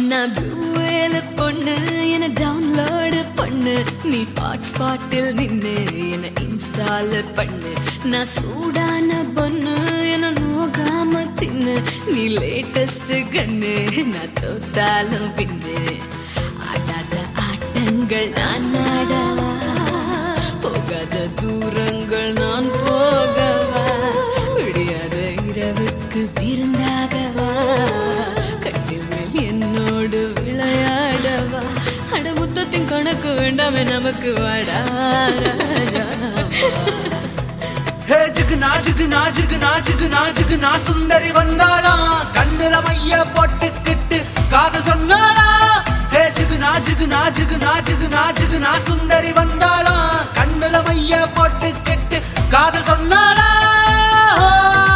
நான் ப்ளூவேல பொண்ணு என்ன டவுன்லோடு பண்ணு நீ ஹாட்ஸ்பாட்டில் நின்னு என்ன இன்ஸ்டால் பண்ணு நான் சூடான பொண்ணு என்ன நோகாம தின்னு நீ லேட்டஸ்ட் கண்ணு நான் தோத்தாலும் பின்னு ஆடாத ஆட்டங்கள் நான் ஆடவா போகாத தூரங்கள் நான் போகவா விடியாத இரவுக்கு விருந்தாகவா கட்டில் மேல் என்னோடு விளையாடவா அட முத்தத்தின் கணக்கு வேண்டாமே நமக்கு வாடா ராஜாவா. ஹே ஜிகுனா ஜிகுனா ஜிகுனா ஜிகுனா ஜிகுனா சுந்தரி வந்தாளா கண்ணுல மைய போட்டுக்கிட்டு காதல் சொன்னாளா ஹே ஜிகுனா ஜிகுனா ஜிகுனா ஜிகுனா ஜிகுனா சுந்தரி வந்தாளா கண்ணுல மைய போட்டுக்கிட்டு காதல் சொன்னாளா ஓ,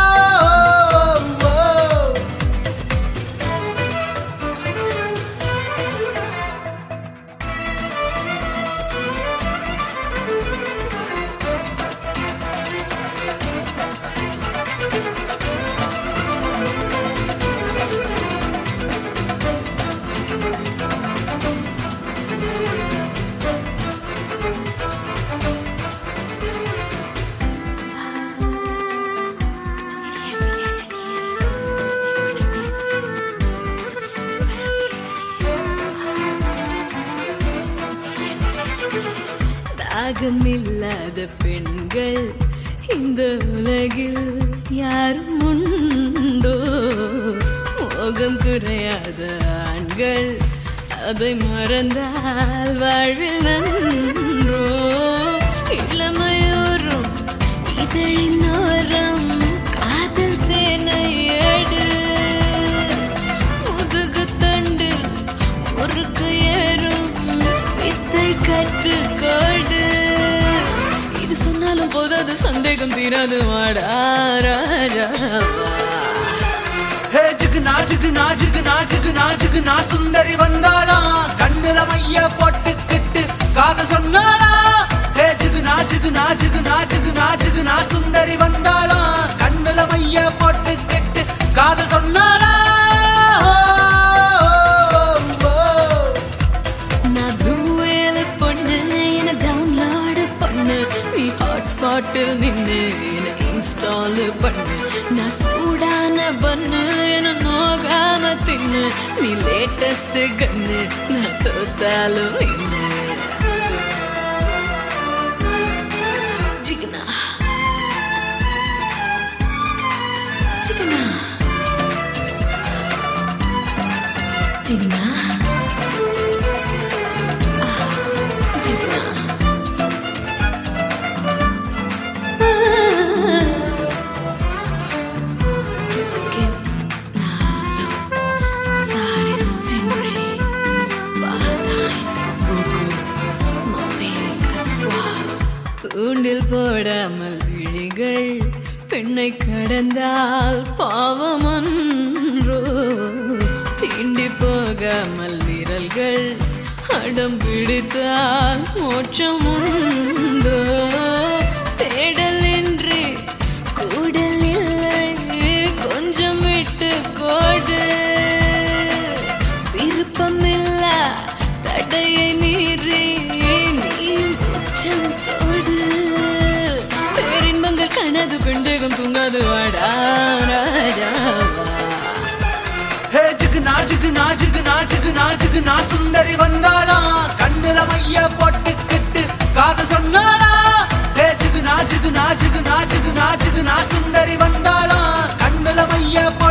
ஓ, ஓ. தாகமில்லாத பெண்கள் இந்த உலகில் யாரும் உண்டோ மோகம் குறையாத ஆண்கள் அதை மறந்தால் வாழ்வில் நன்றோ இளமையோரும் இதழினோரம் காதல் தேனை எடு முதுகு தண்டு முறுக்கு ஏறும் வித்தை கற்றுக்கோடு இது சொன்னாலும் போதாது சந்தேகம் தீராது வாடா ராஜாவா ஹே ஜிகுனா ஜிகுனா ஜிகுனா ஜிகுனா ஜிகுனா சுந்தரி வந்தாளா கண்ணுல மைய போட்டுக்கிட்டு காதல் சொன்னாளா ஹே ஜிகுனா ஜிகுனா ஜிகுனா ஜிகுனா ஜிகுனா சுந்தரி வந்தாளா கண்ணுல மைய போட்டுக்கிட்டு காதல் சொன்னாளா ஓ, ஓ, ஓ. நான் ப்ளூவேல பொண்ணு என்ன டவுன்லோடு பண்ணு நீ ஹாட்ஸ்பாட்டில் நின்று என்ன இன்ஸ்டால் பண்ணு நான் சூடான பண்ணு என்ன நோகாம தின்னு நீ லேட்டஸ்ட் கண்ணு நான் தோத்தாலும் வின்னு சிக்கனா சிக்கனா சிக்கனா சிக்கனா Chicken Nalo Saris Fenry Bahatain Buku Maferi Aswal தூண்டில் போடாமல் விழிகள் பெண்ணை கடந்தால் பாவமன்றோ தீண்டி போகாமல் விரல்கள் அடம் பிடித்தால் மோட்சம் உண்டோ தேடலின்றி கூடல் இல்லை கொஞ்சம் விட்டு கோடு விருப்பமில்ல தடையை மீறி நீயும் உச்சம் தோடு பேரின்பங்கள் கனது பெண்டகம் தூங்காது வாடா ராஜாவா ஹே ஜிகுனா ஜிகுனா ஜிகுனா ஜிகுனா ஜிகுனா சுந்தரி வந்தாளா கண்ணுல மைய போட்டுக்கிட்டு காதல் சொன்னாளா ஹே ஜிகுனா ஜிகுனா ஜிகுனா ஜிகுனா ஜிகுனா சுந்தரி வந்தாளா கண்ணுல மைய போட்டு